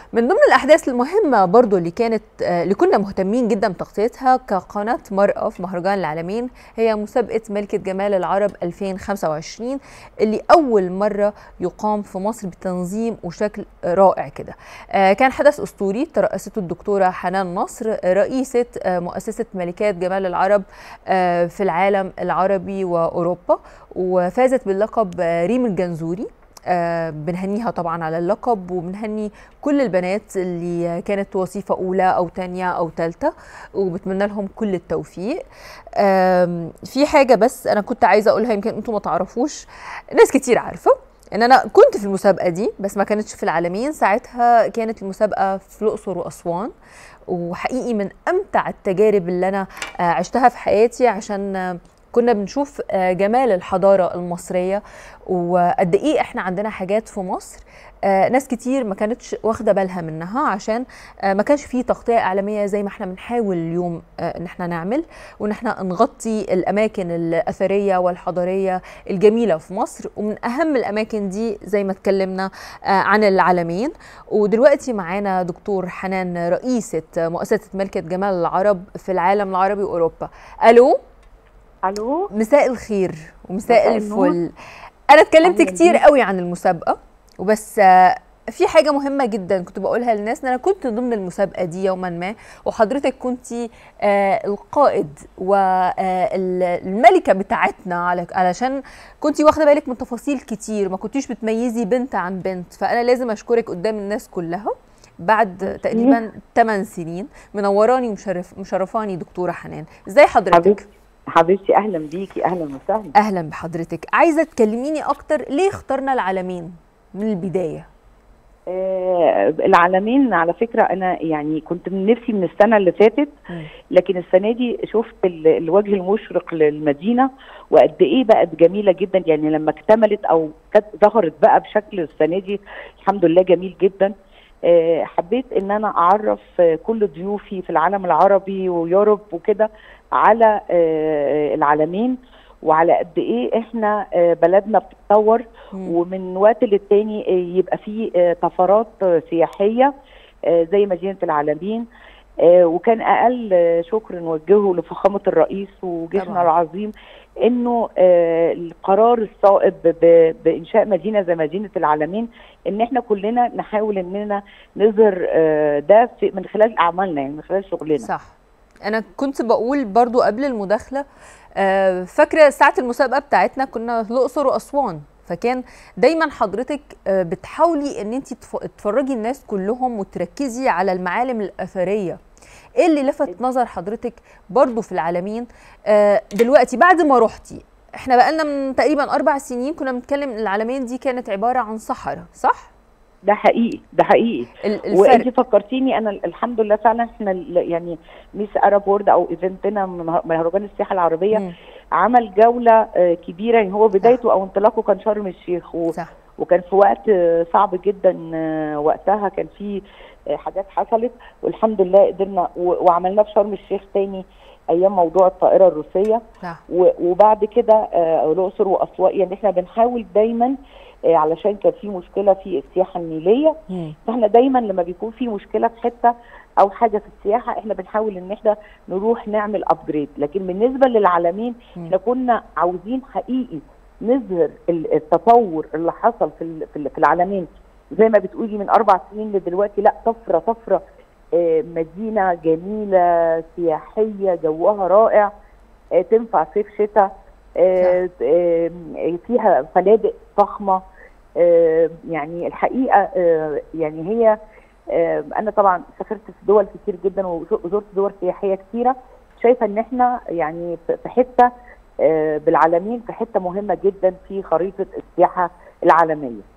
من ضمن الأحداث المهمة برضو اللي كانت آه، اللي كنا مهتمين جدا بتغطيتها كقناة مرأة في مهرجان العالمين هي مسابقة ملكة جمال العرب 2025 اللي أول مرة يقام في مصر بتنظيم وشكل رائع كده آه، كان حدث أسطوري ترأسته الدكتورة حنان نصر آه، رئيسة آه، مؤسسة ملكات جمال العرب آه، في العالم العربي وأوروبا وفازت باللقب آه، ريم الجنزوري آه، بنهنيها طبعا على اللقب وبنهني كل البنات اللي كانت وظيفة أولى أو تانية أو تالتة وبتمنى لهم كل التوفيق آم، في حاجة بس أنا كنت عايزة أقولها يمكن أنتم ما تعرفوش ناس كتير عارفة ان انا كنت في المسابقه دي بس ما كانتش في العالمين ساعتها كانت المسابقه في الاقصر واسوان وحقيقي من امتع التجارب اللي انا آه، عشتها في حياتي عشان آه، كنا بنشوف آه، جمال الحضاره المصريه وقد ايه احنا عندنا حاجات في مصر آه، ناس كتير ما كانتش واخده بالها منها عشان آه، ما كانش فيه تغطيه اعلاميه زي ما احنا بنحاول اليوم آه، ان احنا نعمل وان احنا نغطي الاماكن الاثريه والحضاريه الجميله في مصر ومن اهم الاماكن دي زي ما اتكلمنا آه، عن العالمين ودلوقتي معانا دكتور حنان رئيسه مؤسسه ملكه جمال العرب في العالم العربي واوروبا الو الو مساء الخير ومساء مساء النور. الفل انا اتكلمت أهلاً كتير بيك. قوي عن المسابقه وبس آه، في حاجة مهمة جدا كنت بقولها للناس ان انا كنت ضمن المسابقة دي يوما ما وحضرتك كنت القائد والملكة بتاعتنا على- علشان كنت واخدة بالك من تفاصيل كتير ما كنتيش بتميزي بنت عن بنت فانا لازم اشكرك قدام الناس كلها بعد تقريبا 8 سنين منوراني ومشرف مشرفاني دكتورة حنان ازاي حضرتك؟ حبيبتي حبيبتي اهلا بيكي اهلا وسهلا اهلا بحضرتك عايزه تكلميني اكتر ليه اخترنا العالمين من البدايه آه العالمين على فكره انا يعني كنت من نفسي من السنه اللي فاتت مم. لكن السنه دي شفت ال- الوجه المشرق للمدينه وقد ايه بقت جميله جدا يعني لما اكتملت او كانت ظهرت بقى بشكل السنه دي الحمد لله جميل جدا آه، حبيت ان انا اعرف آه، كل ضيوفي في العالم العربي ويوروب وكده على آه، العالمين وعلى قد ايه احنا آه، بلدنا بتتطور مم. ومن وقت للتاني آه، يبقى في آه، طفرات آه، سياحيه آه، زي مدينه العالمين آه، وكان اقل آه، شكر نوجهه لفخامه الرئيس وجيشنا طبعاً. العظيم انه آه، القرار الصائب ب- بانشاء مدينه زي مدينه العالمين ان احنا كلنا نحاول اننا نظهر آه، ده في- من خلال اعمالنا يعني من خلال شغلنا صح انا كنت بقول برضو قبل المداخله آه، فاكره ساعه المسابقه بتاعتنا كنا في الاقصر واسوان فكان دايما حضرتك آه، بتحاولي ان انت تفرجي الناس كلهم وتركزي على المعالم الاثريه ايه اللي لفت نظر حضرتك برضو في العالمين آه، دلوقتي بعد ما رحتي احنا بقالنا من تقريبا اربع سنين كنا بنتكلم ان العالمين دي كانت عباره عن صحراء صح ده حقيقي ده حقيقي ال- وانت الفرق فكرتيني انا الحمد لله فعلا احنا ال- يعني ميس ارب وورد او ايفنتنا مه- مهرجان السياحه العربيه مم، عمل جوله آه، كبيره يعني هو بدايته او انطلاقه كان شرم الشيخ و... صح وكان في وقت آه، صعب جدا آه، وقتها كان في آه، حاجات حصلت والحمد لله قدرنا و- وعملناه في شرم الشيخ تاني ايام موضوع الطائره الروسيه صح و- وبعد كده آه، الاقصر واسوان يعني احنا بنحاول دايما آه، علشان كان في مشكله في السياحه النيليه مم. فاحنا دايما لما بيكون في مشكله في حته او حاجه في السياحه احنا بنحاول ان احنا نروح نعمل ابجريد لكن بالنسبه للعالمين مم. احنا كنا عاوزين حقيقي نظهر ال- التطور اللي حصل في ال- في ال- في العالمين زي ما بتقولي من اربع سنين لدلوقتي لا طفره طفره آه، مدينه جميله سياحيه جوها رائع آه، تنفع صيف شتاء آه، آه، فيها فنادق فخمه آه، يعني الحقيقه آه، يعني هي آه، انا طبعا سافرت في دول كتير جدا وزرت دول سياحيه كتيره شايفه ان احنا يعني في في حته آه، بالعالمين في حته مهمه جدا في خريطه السياحه العالميه